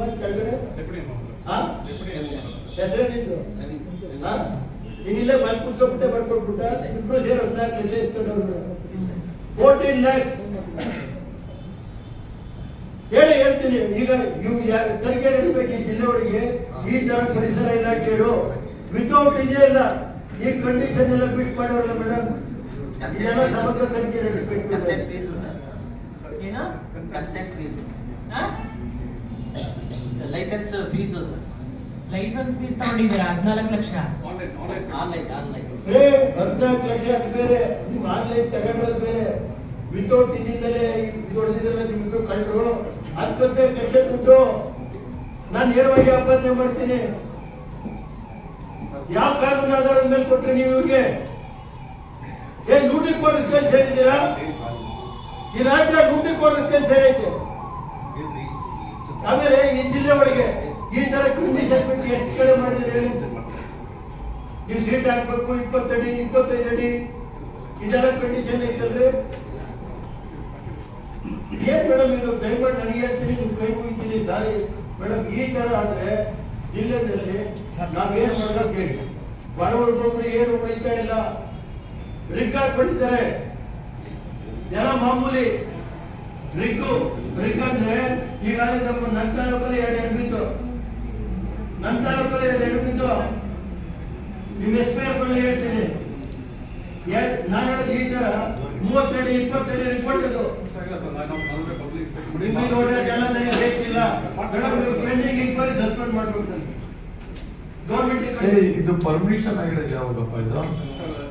ಮತ್ತೆ ಕೆಳಗಡೆ ಡೆಪ್ಯೂಟಿ ಹಾ ಡೆಪ್ಯೂಟಿ ಹೆಸರೇನಿದ್ದು ಹಾ ನೀನಿಲ್ಲೇ ಬಂದು ಕುತ್ಕೊಬಿಟ್ಟೆ ಬರ್ಕೊಟ್ಬಿಟ್ಟ ಇಬ್ರು ಸೇರಿ ಹದಿನಾಲ್ಕು ಲಕ್ಷ ಇಸ್ಕೊಂಡವ್ರು ಫೋರ್ಟೀನ್ ಲ್ಯಾಕ್ಸ್ ಹೇಳಿ ಹೇಳ್ತೀನಿ ಈಗ ಇವು ತನಿಖೆ ನಡೀಬೇಕು ಈ ಜಿಲ್ಲೆ ಒಳಗೆ ಈ ತರ ಪರಿಸರ ಇಲಾಖೆಗಳು ವಿತೌಟ್ ಇದೇ ಇಲ್ಲ ಈ ಕಂಡೀಷನ್ ಎಲ್ಲ ಬಿಟ್ ಮಾಡೋರಲ್ಲ ಮೇಡಮ್ ಇದೆಲ್ಲ ಸಮಗ್ರ ತನಿಖೆ ನಡೀಬೇಕು ಕನ್ಸೆಂಟ್ ಫೀಸ್ ಸರ್ ಏನು ಕನ್ಸೆಂಟ್ ಫೀಸ್ ಹಾ? Licence fees sir licence fees ತಗೊಂಡಿದ್ದೀರಾ ಹದಿನಾಲ್ಕು lakh online online online online ಏ ಹದಿನಾಲ್ಕು ಲಕ್ಷ ಅದು ಬೇರೆ ನೀವು ಆನ್ಲೈನ್ ತಗೊಂಡೋದು ಬೇರೆ ವಿತೌಟ್ ಇದರಿಂದಲೇ ಹೊಡೆದಿದ್ದಲ್ಲ ನಿಮ್ಗೆ ಕಂಡ್ರು ಹತ್ತೊಂಬತ್ತು ಲಕ್ಷ ದುಡ್ಡು ನಾನು ನೇರವಾಗಿ ಅಪಾದನೆ ಮಾಡ್ತೀನಿ ಯಾವ ಕಾನೂನು ಆಧಾರದ ಮೇಲೆ ಕೊಟ್ರೆ ನೀವು ಇವ್ರಿಗೆ ಏನ್ ಲೂಟಿ ಕೋರಸ್ ಕೆಲಸ ಹೇಳಿದ್ದೀರಾ ಈ ರಾಜ್ಯ ಲೂಟಿ ಕೋರಸ್ ಕೆಲಸ ಐತೆ ಆಮೇಲೆ ಈ ಜಿಲ್ಲೆ ಒಳಗೆ ಈ ತರ ಕಂಡೀಷನ್ ಬಿಟ್ಟು ಎಷ್ಟು ಕಡೆ ಮಾಡಿದ್ರೆ ಹೇಳಿ ನೀವು ಸೀಟ್ ಹಾಕ್ಬೇಕು ಇಪ್ಪತ್ತಡಿ ಇಪ್ಪತ್ತೈದು ಅಡಿ ಇದೆಲ್ಲ ಕಂಡೀಷನ್ ಐತಲ್ರಿ ಏನ್ ಮೇಡಮ್ ಇದು ದಯಮಾಡಿ ನನಗೆ ಹೇಳ್ತೀನಿ ನೀವು ಕೈ ಮುಗಿತೀನಿ ಸಾರಿ ಮೇಡಮ್ ಈ ತರ ಆದ್ರೆ ಜಿಲ್ಲೆಯಲ್ಲಿ ನಾವೇನ್ ಮಾಡೋಕೆ ಹೇಳಿ ಬಡವರಿಗೊಬ್ರು ಏನು ಉಳಿತಾ ಇಲ್ಲ ರಿಗ್ ಹಾಕ್ಬಿಡ್ತಾರೆ ಜನ ಮಾಮೂಲಿ ರಿಗ್ಗು ರಿಗ್ ಅಂದ್ರೆ ಈಗಾಗಲೇ ನಮ್ಮ ನನ್ನ ತಾಲೂಕಲ್ಲಿ ಎರಡು ಎರಡು ಬಿದ್ದು ನನ್ನ ತಾಲೂಕಲ್ಲಿ ಎರಡು ಎರಡು ಬಿದ್ದು ನಿಮ್ಮ ಎಸ್ ಪಿ ಎಫ್ ಹೇಳ್ತೀನಿ ಎರ್ಡ್- ನಾನು ಹೇಳೋದು ಈ ತರ ಮೂವತ್ತಡಿ ಇಪ್ಪತ್ತಡಿ ರಿಪೋರ್ಟ್ ಸರ್ ಇಲ್ಲ ಸರ್ ನಾನು ನಾನು ಪಬ್ಲಿಕ್ ನಿಮಗೆ ನೋಡಿದ್ರೆ ಎಲ್ಲ ನನಗೆ ಬೇಕಿಲ್ಲ ಮೇಡಮ್ ನೀವು ಪೆಂಡಿಂಗ್ ಇನ್ಕ್ವೈರಿ ಸಸ್ಪೆಂಡ್ ಮಾಡ್ಬೇಕು ಗೌರ್ಮೆಂಟ್ ಏ, ಇದು ಪರ್ಮಿಷನ್ ಆಗಿರೋದು ಯಾವಾಗಪ್ಪ ಇದು ಸರ್